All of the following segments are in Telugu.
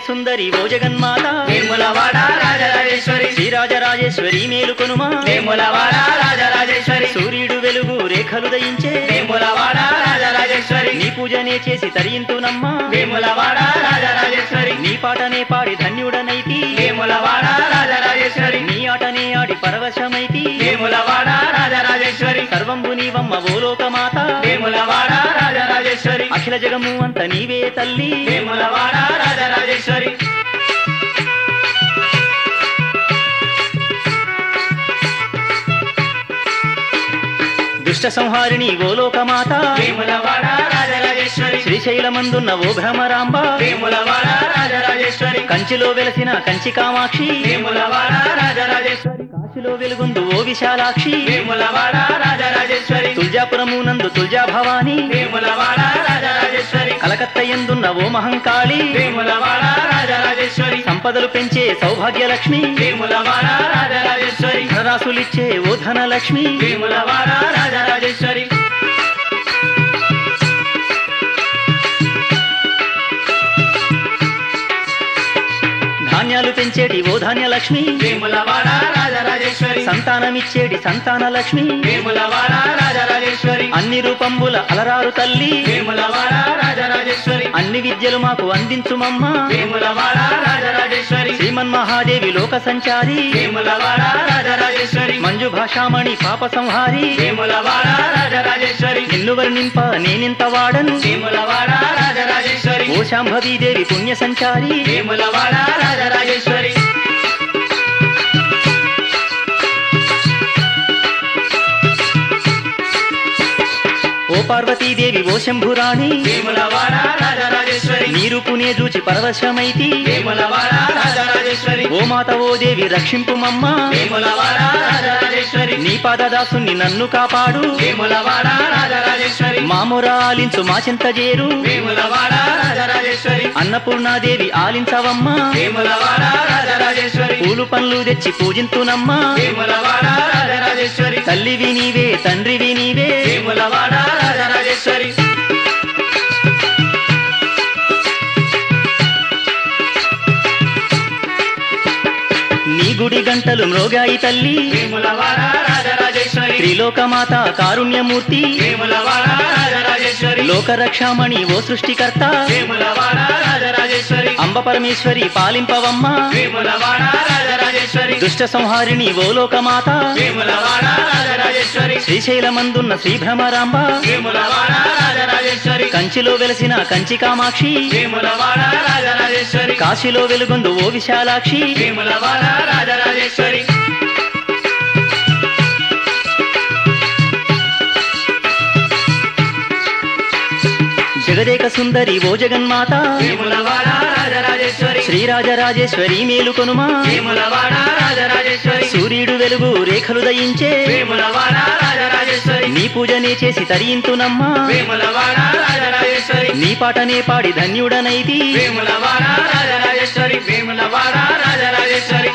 సుందరి ఓ జగన్మాత వేములవాడ రాజరాజేశ్వరి శ్రీరాజరాజేశ్వరి మేలుకొనుమా వేములవాడ రాజరాజేశ్వరి సూర్యుడు వెలుగు రేఖలు దయించే వేములవాడ రాజరాజేశ్వరి నీ పూజనే చేసి తరింతునమ్మా వేములవాడ రాజరాజేశ్వరి నీ పాటనే పాడి ధన్యుడనైతి వేములవాడ రాజరాజేశ్వరి నీ ఆటనే ఆడి పరవశమైతి వేములవాడ రాజరాజేశ్వరి సర్వంబు నీవమ్మ ఓ లోకమాత వేములవాడ రాజరాజేశ్వరి అఖిల జగము అంత నీవే తల్లి వేములవాడ రాజరాజేశ్వరి దుష్ట సంహారిణి ఓ లోకమాత వేములవాడ రాజరాజేశ్వరి శ్రీశైలమందున్న ఓ భ్రమరాంబ వేములవాడ రాజరాజేశ్వరి కంచిలో వెలసిన కంచి కామాక్షి వేములవాడ రాజరాజేశ్వరి కాశీలో వెలుగొందు ఓ విశాలాక్షి వేములవాడ రాజరాజేశ్వరి తుల్జాపురము నందు తుల్జా భవాని వేములవాడ రాజరాజేశ్వరి కలకత్త ఎందున్న ఓ మహంకాళి వేములవాడ రాజరాజేశ్వరి సంపదలు పెంచే సౌభాగ్యలక్ష్మి వేములవాడ రాజరాజేశ్వరి ధనరాశులిచ్చే ఓ ధనలక్ష్మి వేములవాడ రాజరాజేశ్వరి ధాన్యాలు పెంచేటి ఓ ధాన్యలక్ష్మి వేములవాడ రాజరాజేశ్వరి సంతానమిచ్చేటి సంతానలక్ష్మి వేములవాడ రాజరాజేశ్వరి అన్ని రూపంబుల అలరారు తల్లి వేములవాడ రాజరాజేశ్వరి అన్ని విద్యలు మాకు అందించుమమ్మ వేములవాడ రాజరాజేశ్వరి శ్రీమన్ మహాదేవి లోక సంచారి వేములవాడ రాజరాజేశ్వరి మంజు భాషామణి పాప సంహారి వేములవాడ రాజరాజేశ్వరి నిన్ను వర్ణింప నేనింత వాడను వేములవాడ రాజరాజేశ్వరి ఓ శాంభవీదేవి పుణ్య సంచారి వేములవాడ రాజరాజేశ్వరి ఓ పార్వతీదేవి ఓ శంభురాణి వేములవాడ రాజరాజేశ్వరి నీరు పునే జూచి పరవశమైతి వేములవాడ రాజరాజేశ్వరి ఓ మాత ఓ దేవి రక్షింపుమమ్మ వేములవాడ రాజరాజేశ్వరి నీ పాదదాసుని నన్ను కాపాడు వేములవాడ రాజరాజేశ్వరి మామురాలించు మా చింత చేరు వేములవాడ రాజరాజేశ్వరి అన్నపూర్ణాదేవి ఆలించవమ్మ వేములవాడ రాజరాజేశ్వరి పూలు పండ్లు తెచ్చి పూజింతునమ్మ వేములవాడ రాజరాజేశ్వరి తల్లివి నీవే తండ్రివి నీవే వేములవాడ రాజరాజేశ్వరి నీ గుడి గంటలు మ్రోగాయి తల్లి వేములవాడ రాజరాజేశ్వరి త్రిలోకమాత కారుణ్యమూర్తి వేములవాడ రాజరాజేశ్వరి లోకరక్షామణి ఓ సృష్టికర్త వేములవాడ రాజరాజేశ్వరి అంబ పరమేశ్వరి పాలింపవమ్మ వేములవాడ రాజరాజేశ్వరి దుష్ట సంహారిణి ఓ లోకమాత వేములవాడ రాజరాజేశ్వరి శ్రీశైలమందున్న శ్రీభ్రమరాంబ వేములవాడ రాజరాజేశ్వరి కంచిలో వెలసిన కంచి కామాక్షి వేములవాడ రాజరాజేశ్వరి కాశీలో వెలుగొందు ఓ విశాలాక్షి వేములవాడ రాజరాజేశ్వరి జగదేక సుందరి ఓ జగన్మాత వేములవాడ రాజరాజేశ్వరి శ్రీరాజరాజేశ్వరి మేలుకొనుమా వేములవాడ రాజరాజేశ్వరి సూర్యుడు వెలుగు రేఖలు దయించే వేములవాడ రాజరాజేశ్వరి నీ పూజనే చేసి తరింతునమ్మా వేములవాడ రాజరాజేశ్వరి నీ పాటనే పాడి ధన్యుడనైతి వేములవాడ రాజరాజేశ్వరి వేములవాడ రాజరాజేశ్వరి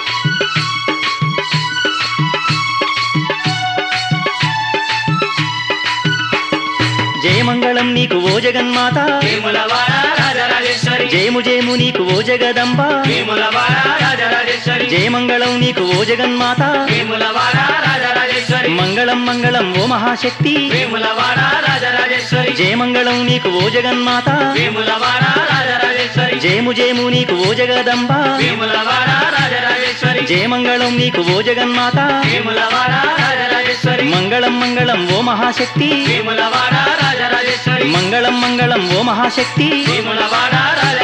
జయమంగళం నీకు ఓ జగన్మాత వేములవాడ రాజరాజేశ్వరి జయము జయము నీకు ఓ జగదంబ వేములవాడ రాజరాజేశ్వరి జయమంగళం నీకు ఓ జగన్మాత వేములవాడ రాజరాజేశ్వరి మంగళం మంగళం ఓ మహాశక్తి వేములవాడ రాజరాజేశ్వరి జయమంగళం నీకు ఓ జగన్మాత వేములవాడ రాజరాజేశ్వరి జయము జయము నీకు ఓ జగదంబ వేములవాడ రాజరాజేశ్వరి జయమంగళం నీకు ఓ జగన్మాత వేములవాడ రాజరాజేశ్వరి మంగళం మంగళం ఓ మహాశక్తి వేములవాడ రాజరాజేశ్వరి మంగళం మంగళం ఓ మహాశక్తి వేములవాడ రాజరాజేశ్వరి